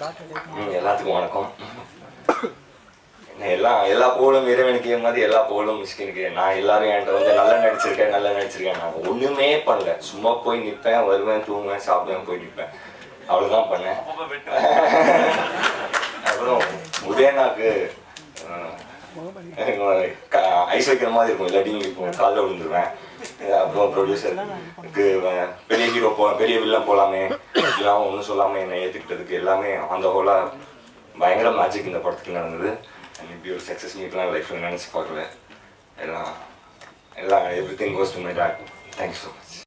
ம், எல்லாத்துக்கும் வணக்கம் என்ன எல்லாம் எல்லா புகழும் இறைவனுக்கே மாதிரி எல்லா புகழும் மிஸ்கினுக்கு நான் எல்லாரும் என்கிட்ட வந்து நல்லா நடிச்சிருக்கேன் நல்லா நடிச்சிருக்கேன் நான் ஒண்ணுமே பண்ணல சும்மா போய் நிற்பேன் வருவேன் தூங்குவேன் சாப்பிடுவேன் போய் நிற்பேன் அவ்வளவுதான் பண்ணேன் அப்புறம் உதயனாக்கு ஐஸ் வைக்கிற மாதிரி இருக்கும் இல்லாட்டி இப்போ காலைல விழுந்துருவேன் அஹ் அப்புறம் ப்ரொடியூசருக்கு பெரிய ஹீரோ போ பெரிய வில்லன் போலாமே இதெல்லாம் ஒன்றும் சொல்லாமல் என்னை ஏற்றுக்கிட்டதுக்கு எல்லாமே அந்த ஹோலா பயங்கர மேஜிக் இந்த படத்துக்கு நடந்தது அண்ட் இப்படி ஒரு சக்ஸஸ் மீட்லாம் லைஃப்பில் நினச்சி பார்க்கல எல்லாம் எல்லாம் everything goes to my date thank you so much